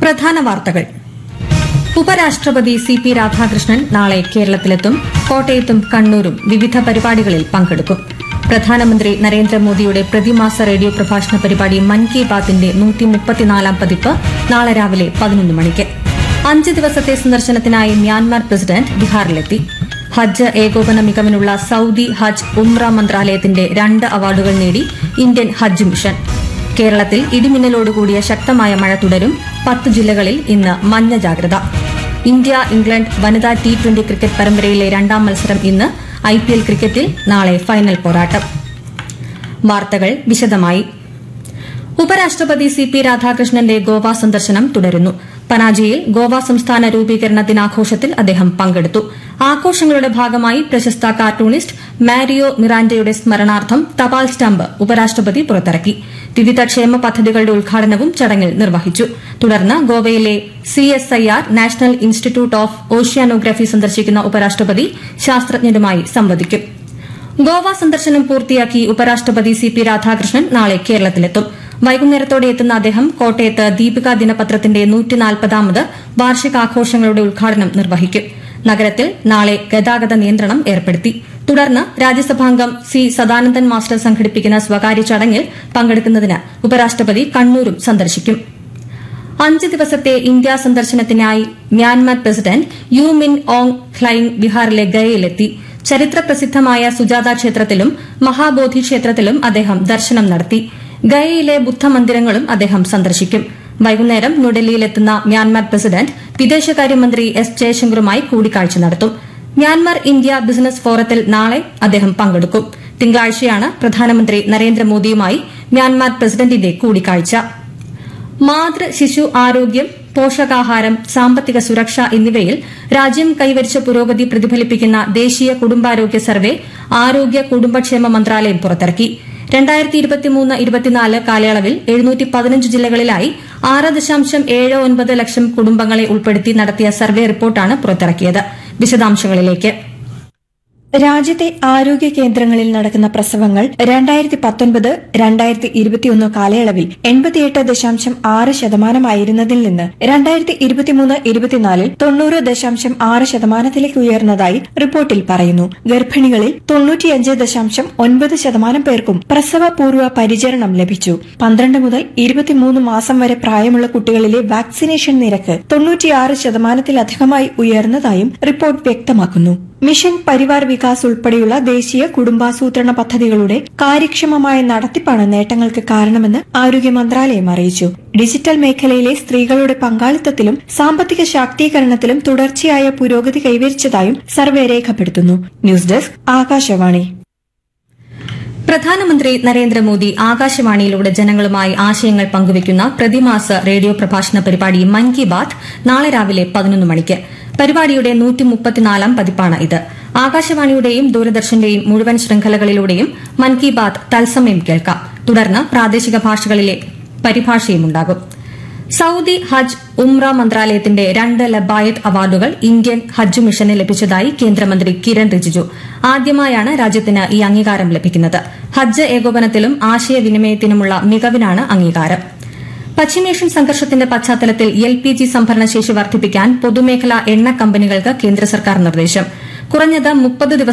പ്രധാന വാർത്തകൾ ഉപരാഷ്ട്രപതി സി പി രാധാകൃഷ്ണൻ നാളെ കേരളത്തിലെത്തും കോട്ടയത്തും കണ്ണൂരും വിവിധ പരിപാടികളിൽ പങ്കെടുക്കും പ്രധാനമന്ത്രി നരേന്ദ്രമോദിയുടെ പ്രതിമാസ റേഡിയോ പ്രഭാഷണ പരിപാടി മൻ കി ബാത്തിന്റെ നൂറ്റിമുപ്പത്തിനാലാം പതിപ്പ് നാളെ രാവിലെ പതിനൊന്ന് മണിക്ക് അഞ്ച് ദിവസത്തെ സന്ദർശനത്തിനായി മ്യാൻമാർ പ്രസിഡന്റ് ബീഹാറിലെത്തി ഹജ്ജ് ഏകോപന മികവിനുള്ള സൌദി ഹജ്ജ് ഉംറ മന്ത്രാലയത്തിന്റെ രണ്ട് അവാർഡുകൾ നേടി ഇന്ത്യൻ ഹജ്ജ് മിഷൻ കേരളത്തിൽ ഇടിമിന്നലോടുകൂടിയ ശക്തമായ മഴ തുടരും പത്ത് ജില്ലകളിൽ ഇന്ന് മഞ്ഞ ജാഗ്രത ഇന്ത്യ ഇംഗ്ലണ്ട് വനിതാ ടി ട്വന്റി ക്രിക്കറ്റ് പരമ്പരയിലെ രണ്ടാം മത്സരം ഇന്ന് ഐ പി എൽ ക്രിക്കറ്റിൽ നാളെ ഫൈനൽ പോരാട്ടം വാർത്തകൾ വിശദമായി ഉപരാഷ്ട്രപതി സി പി രാധാകൃഷ്ണന്റെ ഗോവ സന്ദർശനം തുടരുന്നു പനാജിയിൽ ഗോവ സംസ്ഥാന രൂപീകരണ ദിനാഘോഷത്തിൽ അദ്ദേഹം പങ്കെടുത്തു ആഘോഷങ്ങളുടെ ഭാഗമായി പ്രശസ്ത കാർട്ടൂണിസ്റ്റ് മാരിയോ മിറാൻഡയുടെ സ്മരണാർത്ഥം തപാൽ സ്റ്റാമ്പ് ഉപരാഷ്ട്രപതി പുറത്തിറക്കി വിവിധ ക്ഷേമ പദ്ധതികളുടെ ഉദ്ഘാടനവും ചടങ്ങിൽ നിർവഹിച്ചു തുടർന്ന് ഗോവയിലെ CSIR national institute of oceanography സന്ദർശിക്കുന്ന ഉപരാഷ്ട്രപതി ശാസ്ത്രജ്ഞരുമായി സംവദിക്കും ഗോവ സന്ദർശനം പൂർത്തിയാക്കി ഉപരാഷ്ട്രപതി സി പി രാധാകൃഷ്ണൻ നാളെ കേരളത്തിലെത്തും വൈകുന്നേരത്തോടെ എത്തുന്ന അദ്ദേഹം കോട്ടയത്ത് ദീപിക ദിനപത്രത്തിന്റെ നൂറ്റിനാൽപ്പതാമത് വാർഷികാഘോഷങ്ങളുടെ ഉദ്ഘാടനം നിർവഹിക്കും നഗരത്തിൽ നാളെ ഗതാഗത നിയന്ത്രണം ഏർപ്പെടുത്തി തുടർന്ന് രാജ്യസഭാംഗം സി സദാനന്ദൻ മാസ്റ്റർ സംഘടിപ്പിക്കുന്ന സ്വകാര്യ ചടങ്ങിൽ പങ്കെടുക്കുന്നതിന് ഉപരാഷ്ട്രപതി കണ്ണൂരും സന്ദർശിക്കും അഞ്ച് ദിവസത്തെ ഇന്ത്യ സന്ദർശനത്തിനായി Myanmar president U Min Aung Hlaing ബീഹാറിലെ ഗയയിലെത്തി ചരിത്ര പ്രസിദ്ധമായ സുജാത ക്ഷേത്രത്തിലും മഹാബോധി ക്ഷേത്രത്തിലും അദ്ദേഹം ദർശനം നടത്തി ഗയയിലെ ബുദ്ധമന്ദിരങ്ങളും അദ്ദേഹം സന്ദർശിക്കും വൈകുന്നേരം ന്യൂഡൽഹിയിലെത്തുന്ന മ്യാൻമാർ പ്രസിഡന്റ് വിദേശകാര്യമന്ത്രി എസ് ജയശങ്കറുമായി കൂടിക്കാഴ്ച നടത്തും മ്യാൻമാർ ഇന്ത്യ ബിസിനസ് ഫോറത്തിൽ നാളെ അദ്ദേഹം പങ്കെടുക്കും തിങ്കളാഴ്ചയാണ് പ്രധാനമന്ത്രി നരേന്ദ്രമോദിയുമായി മ്യാൻമാർ പ്രസിഡന്റിന്റെ കൂടിക്കാഴ്ച മാതൃ ശിശു ആരോഗ്യം പോഷകാഹാരം സാമ്പത്തിക സുരക്ഷ എന്നിവയിൽ രാജ്യം കൈവരിച്ച പുരോഗതി പ്രതിഫലിപ്പിക്കുന്ന ദേശീയ കുടുംബാരോഗ്യ സർവേ ആരോഗ്യ കുടുംബക്ഷേമ മന്ത്രാലയം പുറത്തിറക്കി രണ്ടായിരത്തി ഇരുപത്തിമൂന്ന് ഇരുപത്തിനാല് കാലയളവിൽ എഴുന്നൂറ്റി പതിനഞ്ച് ജില്ലകളിലായി ആറ് ദശാംശം ഏഴ് ഒൻപത് ലക്ഷം കുടുംബങ്ങളെ ഉൾപ്പെടുത്തി നടത്തിയ സർവേ റിപ്പോർട്ടാണ് പുറത്തിറക്കിയത് വിശദാംശങ്ങളിലേക്ക് രാജ്യത്തെ ആരോഗ്യ കേന്ദ്രങ്ങളിൽ നടക്കുന്ന പ്രസവങ്ങൾ രണ്ടായിരത്തി പത്തൊൻപത് രണ്ടായിരത്തി ഇരുപത്തിയൊന്ന് കാലയളവിൽ എൺപത്തിയെട്ട് ദശാംശം ആറ് ശതമാനമായിരുന്നതിൽ നിന്ന് രണ്ടായിരത്തി ഇരുപത്തിമൂന്ന് ഇരുപത്തിനാലിൽ തൊണ്ണൂറ് ദശാംശം ആറ് ശതമാനത്തിലേക്ക് ഉയർന്നതായി റിപ്പോർട്ടിൽ പറയുന്നു ഗർഭിണികളിൽ തൊണ്ണൂറ്റിയഞ്ച് ദശാംശം ഒൻപത് ശതമാനം പേർക്കും പ്രസവപൂർവ്വ പരിചരണം ലഭിച്ചു പന്ത്രണ്ട് മുതൽ ഇരുപത്തിമൂന്ന് മാസം വരെ പ്രായമുള്ള കുട്ടികളിലെ വാക്സിനേഷൻ നിരക്ക് തൊണ്ണൂറ്റിയാറ് ശതമാനത്തിലധികമായി ഉയർന്നതായും റിപ്പോർട്ട് വ്യക്തമാക്കുന്നു മിഷൻ പരിവാർ വികാസ് ഉൾപ്പെടെയുള്ള ദേശീയ കുടുംബാസൂത്രണ പദ്ധതികളുടെ കാര്യക്ഷമമായ നടത്തിപ്പാണ് നേട്ടങ്ങൾക്ക് കാരണമെന്ന് ആരോഗ്യ മന്ത്രാലയം അറിയിച്ചു ഡിജിറ്റൽ മേഖലയിലെ സ്ത്രീകളുടെ പങ്കാളിത്തത്തിലും സാമ്പത്തിക ശാക്തീകരണത്തിലും തുടർച്ചയായ പുരോഗതി കൈവരിച്ചതായും സർവേ രേഖപ്പെടുത്തുന്നു ന്യൂസ് ഡെസ്ക് ആകാശവാണി പ്രധാനമന്ത്രി നരേന്ദ്രമോദി ആകാശവാണിയിലൂടെ ജനങ്ങളുമായി ആശയങ്ങൾ പങ്കുവയ്ക്കുന്ന പ്രതിമാസ റേഡിയോ പ്രഭാഷണ പരിപാടി മൻ കി ബാത് നാളെ രാവിലെ പതിനൊന്ന് മണിക്ക് പരിപാടിയുടെ നൂറ്റിമുപ്പത്തിനാലാം പതിപ്പാണ് ഇത് ആകാശവാണിയുടെയും ദൂരദർശന്റെയും മുഴുവൻ ശൃംഖലകളിലൂടെയും മൻ കി ബാത് തത്സമയം കേൾക്കാം തുടർന്ന് പ്രാദേശിക ഭാഷകളിലെ പരിഭാഷയുമുണ്ടാകും സൌദി ഹജ്ജ് ഉംറ മന്ത്രാലയത്തിന്റെ രണ്ട് ലബായത്ത് അവാർഡുകൾ ഇന്ത്യൻ ഹജ്ജ് മിഷന് ലഭിച്ചതായി കേന്ദ്രമന്ത്രി കിരൺ റിജിജു ആദ്യമായാണ് രാജ്യത്തിന് ഈ അംഗീകാരം ലഭിക്കുന്നത് ഹജ്ജ് ഏകോപനത്തിലും ആശയവിനിമയത്തിനുമുള്ള മികവിനാണ് അംഗീകാരം പശ്ചിമേഷ്യൻ സംഘർഷത്തിന്റെ പശ്ചാത്തലത്തിൽ എൽ പി ജി സംഭരണശേഷി വർദ്ധിപ്പിക്കാൻ പൊതുമേഖലാ എണ്ണ കമ്പനികൾക്ക് കേന്ദ്ര സർക്കാർ നിർദ്ദേശം കുറഞ്ഞത് മുപ്പത് ദിവസം